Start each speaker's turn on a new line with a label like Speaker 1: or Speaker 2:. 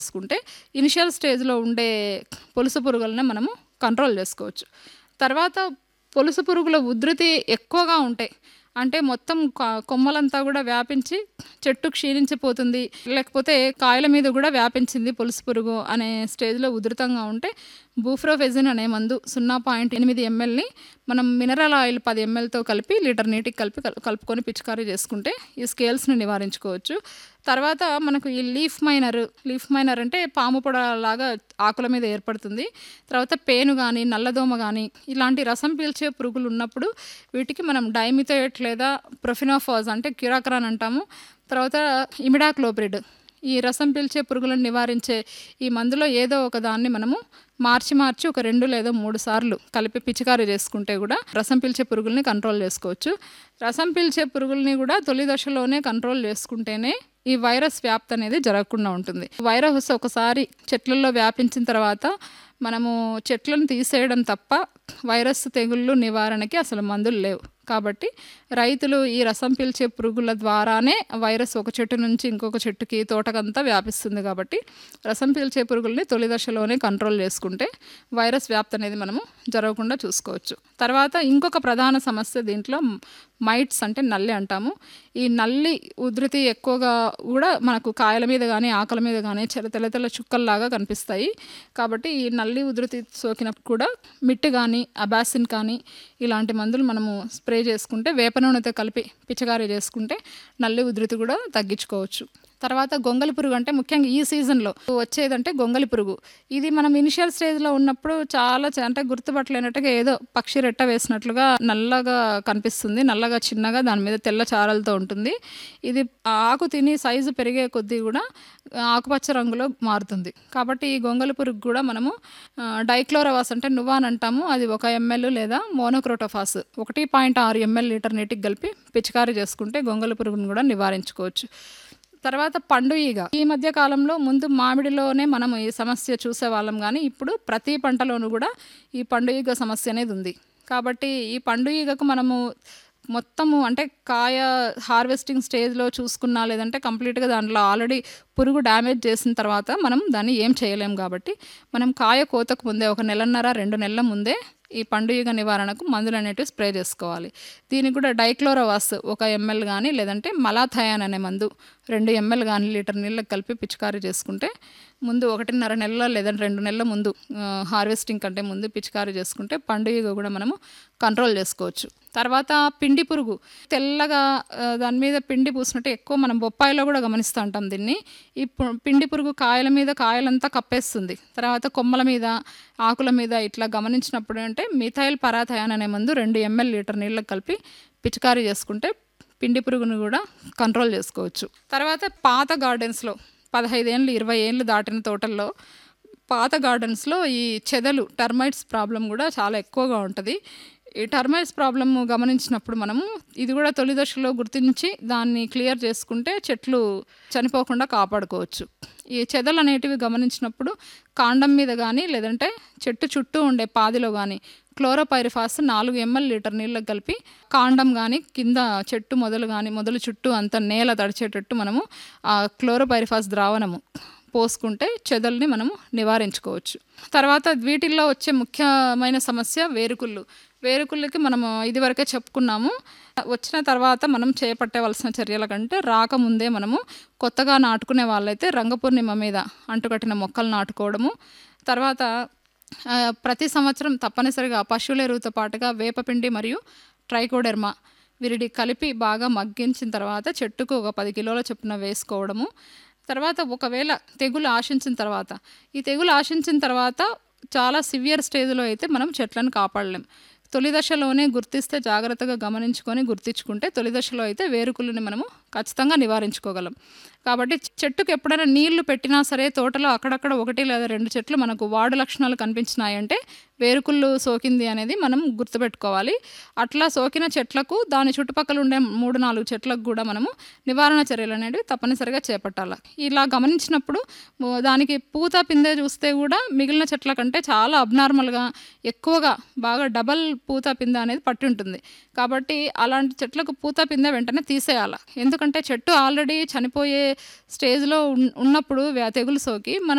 Speaker 1: చేసుకుంటే ఇనిషియల్ స్టేజ్లో ఉండే పొలుసు పురుగులను మనము కంట్రోల్ చేసుకోవచ్చు తర్వాత పొలుసు పురుగుల ఉధృతి ఎక్కువగా ఉంటాయి అంటే మొత్తం క- కొమ్మలంతా కూడా వ్యాపించి చెట్టు క్షీణించిపోతుంది లేకపోతే కాయల మీద కూడా వ్యాపించింది పొలుసు పురుగు అనే స్టేజ్లో ఉధృతంగా ఉంటే బూఫ్రోఫెజిన్ అనే మందు సున్నా పాయింట్ ఎనిమిది ఎంఎల్ని మనం మినరల్ ఆయిల్ పది ఎంఎల్తో కలిపి లీటర్ నీటికి కలిపి కల్- కలుపుకొని పిచికారీ చేసుకుంటే ఈ స్కేల్స్ని నివారించుకోవచ్చు తర్వాత మనకు ఈ లీఫ్ మైనర్ లీఫ్ మైనర్ అంటే పాము పొడ లాగా ఆకుల మీద ఏర్పడుతుంది తర్వాత పేను కానీ నల్లదోమ కానీ ఇలాంటి రసం పీల్చే పురుగులు ఉన్నప్పుడు వీటికి మనం డైమిథోయేట్ లేదా ప్రొఫినోఫాజ్ అంటే క్యూరాక్రాన్ అంటాము తర్వాత ఇమిడాక్లోప్రిడ్ ఈ రసం పీల్చే పురుగులను నివారించే ఈ మందులో ఏదో ఒక దాన్ని మనము మార్చి మార్చి ఒక రెండు లేదా మూడు సార్లు కలిపి పిచికారీ చేసుకుంటే కూడా రసం పీల్చే పురుగుల్ని కంట్రోల్ చేసుకోవచ్చు రసం పీల్చే పురుగుల్ని కూడా తొలి దశలోనే కంట్రోల్ చేసుకుంటేనే ఈ వైరస్ వ్యాప్తి అనేది జరగకుండా ఉంటుంది వైరస్ ఒకసారి చెట్లలో వ్యాపించిన తర్వాత మనము చెట్లను తీసేయడం తప్ప వైరస్ తెగుళ్ళు నివారణకి అసలు మందులు లేవు కాబట్టి రైతులు ఈ రసం పీల్చే పురుగుల ద్వారానే వైరస్ ఒక చెట్టు నుంచి ఇంకొక చెట్టుకి తోటకంతా వ్యాపిస్తుంది కాబట్టి రసం పీల్చే పురుగుల్ని తొలి దశలోనే కంట్రోల్ చేసుకుంటే వైరస్ వ్యాప్తి అనేది మనము జరగకుండా చూసుకోవచ్చు తర్వాత ఇంకొక ప్రధాన సమస్య దీంట్లో మైట్స్ అంటే నల్లి అంటాము ఈ నల్లి ఉధృతి ఎక్కువగా కూడా మనకు కాయల మీద కానీ ఆకల మీద కానీ చెర తెల్ల తెల్ల చుక్కల్లాగా కనిపిస్తాయి కాబట్టి ఈ నల్లి ఉధృతి సోకినప్పుడు కూడా మిట్టు కానీ అబాసిన్ కానీ ఇలాంటి మందులు మనము స్ప్రే చేసుకుంటే వేప నూనెతో కలిపి పిచకారీ చేసుకుంటే నల్లి ఉధృతి కూడా తగ్గించుకోవచ్చు తర్వాత గొంగలి పురుగు అంటే ముఖ్యంగా ఈ సీజన్లో వచ్చేదంటే గొంగలి పురుగు ఇది మనం ఇనిషియల్ స్టేజ్లో ఉన్నప్పుడు చాలా చ- అంటే గుర్తుపట్టలేనట్టుగా ఏదో పక్షి రెట్ట వేసినట్లుగా నల్లగా కనిపిస్తుంది నల్లగా చిన్నగా దాని మీద తెల్ల చారలతో ఉంటుంది ఇది ఆకు తిని సైజు పెరిగే కొద్దీ కూడా ఆకుపచ్చ రంగులో మారుతుంది కాబట్టి ఈ గొంగలి పురుగు కూడా మనము ఆ, డైక్లోరవాస్ అంటే నువ్వాన్ అంటాము అది ఒక ఎంఎల్ లేదా మోనోక్రోటోఫాస్ ఒకటి పాయింట్ ఆరు ఎంఎల్ లీటర్ నీటికి కలిపి పిచికారీ చేసుకుంటే గొంగలి పురుగును కూడా నివారించుకోవచ్చు తర్వాత పండు ఈగ ఈ మధ్య కాలంలో ముందు మామిడిలోనే మనం ఈ సమస్య చూసేవాళ్ళం కానీ ఇప్పుడు ప్రతి పంటలోనూ కూడా ఈ పండు ఈగ సమస్య అనేది ఉంది కాబట్టి ఈ పండు ఈగకు మనము మొత్తము అంటే కాయ హార్వెస్టింగ్ స్టేజ్లో చూసుకున్నా లేదంటే కంప్లీట్గా దాంట్లో ఆల్రెడీ పురుగు డ్యామేజ్ చేసిన తర్వాత మనం దాన్ని ఏం చేయలేం కాబట్టి మనం కాయ కోతకు ముందే ఒక నెలన్నర రెండు నెలల ముందే ఈ పండుగ నివారణకు మందులు అనేటివి స్ప్రే చేసుకోవాలి దీనికి కూడా డైక్లోరోవాస్ ఒక ఎంఎల్ కానీ లేదంటే మలాథయాన్ అనే మందు రెండు ఎంఎల్ కానీ లీటర్ నీళ్ళకి కలిపి పిచికారీ చేసుకుంటే ముందు ఒకటిన్నర నెలల లేదంటే రెండు నెలల ముందు ఆ, హార్వెస్టింగ్ కంటే ముందు పిచికారీ చేసుకుంటే పండుగ కూడా మనము కంట్రోల్ చేసుకోవచ్చు తర్వాత పిండి పురుగు తెల్లగా ఆ, దాని మీద పిండి పూసినట్టు ఎక్కువ మనం బొప్పాయిలో కూడా గమనిస్తూ ఉంటాం దీన్ని ఈ పు- పిండి పురుగు కాయల మీద కాయలంతా కప్పేస్తుంది తర్వాత కొమ్మల మీద ఆకుల మీద ఇట్లా గమనించినప్పుడు అంటే మిథైల్ పరాథయాన్ అనే మందు రెండు ఎంఎల్ లీటర్ నీళ్ళకి కలిపి పిచికారీ చేసుకుంటే పిండి పురుగును కూడా కంట్రోల్ చేసుకోవచ్చు తర్వాత పాత గార్డెన్స్లో పదహైదేళ్ళు ఇరవై ఏళ్ళు దాటిన తోటల్లో పాత గార్డెన్స్లో ఈ చెదలు టర్మైట్స్ ప్రాబ్లం కూడా చాలా ఎక్కువగా ఉంటుంది ఈ టర్మైట్స్ ప్రాబ్లమ్ గమనించినప్పుడు మనము ఇది కూడా తొలి దశలో గుర్తించి దాన్ని క్లియర్ చేసుకుంటే చెట్లు చనిపోకుండా కాపాడుకోవచ్చు ఈ చెదలు అనేటివి గమనించినప్పుడు కాండం మీద కానీ లేదంటే చెట్టు చుట్టూ ఉండే పాదిలో కానీ క్లోరోపైరిఫాస్ నాలుగు ఎంఎల్ లీటర్ నీళ్ళకి కలిపి కాండం కానీ కింద చెట్టు మొదలు కానీ మొదలు చుట్టూ అంత నేల తడిచేటట్టు మనము ఆ క్లోరోపైరిఫాస్ ద్రావణము పోసుకుంటే చెదల్ని మనము నివారించుకోవచ్చు తర్వాత వీటిల్లో వచ్చే ముఖ్యమైన సమస్య వేరుకుళ్ళు వేరుకుళ్ళకి మనము ఇదివరకే చెప్పుకున్నాము వచ్చిన తర్వాత మనం చేపట్టవలసిన చర్యల కంటే రాకముందే మనము కొత్తగా నాటుకునే వాళ్ళైతే రంగపూర్ణిమ మీద అంటుకట్టిన మొక్కలు నాటుకోవడము తర్వాత ఆ, ప్రతి సంవత్సరం తప్పనిసరిగా పశువుల ఎరువుతో పాటుగా వేపపిండి మరియు ట్రైకోడెర్మా వీరిడి కలిపి బాగా మగ్గించిన తర్వాత చెట్టుకు ఒక పది కిలోల చొప్పున వేసుకోవడము తర్వాత ఒకవేళ తెగులు ఆశించిన తర్వాత ఈ తెగులు ఆశించిన తర్వాత చాలా సివియర్ స్టేజ్లో అయితే మనం చెట్లను కాపాడలేం తొలి దశలోనే గుర్తిస్తే జాగ్రత్తగా గమనించుకొని గుర్తించుకుంటే తొలి దశలో అయితే వేరుకుళ్ళని మనము ఖచ్చితంగా నివారించుకోగలం కాబట్టి చెట్టుకు ఎప్పుడైనా నీళ్లు పెట్టినా సరే తోటలో అక్కడక్కడ ఒకటి లేదా రెండు చెట్లు మనకు వాడు లక్షణాలు కనిపించినాయంటే వేరుకుళ్ళు సోకింది అనేది మనం గుర్తుపెట్టుకోవాలి అట్లా సోకిన చెట్లకు దాని చుట్టుపక్కల ఉండే మూడు నాలుగు చెట్లకు కూడా మనము నివారణ చర్యలు అనేవి తప్పనిసరిగా చేపట్టాలి ఇలా గమనించినప్పుడు ఓ, దానికి పూత పిందె చూస్తే కూడా మిగిలిన చెట్ల కంటే చాలా అబ్నార్మల్గా ఎక్కువగా బాగా డబల్ పూత పిందె అనేది పట్టి ఉంటుంది కాబట్టి అలాంటి చెట్లకు పూత పిందె వెంటనే తీసేయాలి ఎందుకంటే చెట్టు ఆల్రెడీ చనిపోయే స్టేజ్లో ఉన్ ఉన్నప్పుడు వ్యా తెగులు సోకి మనం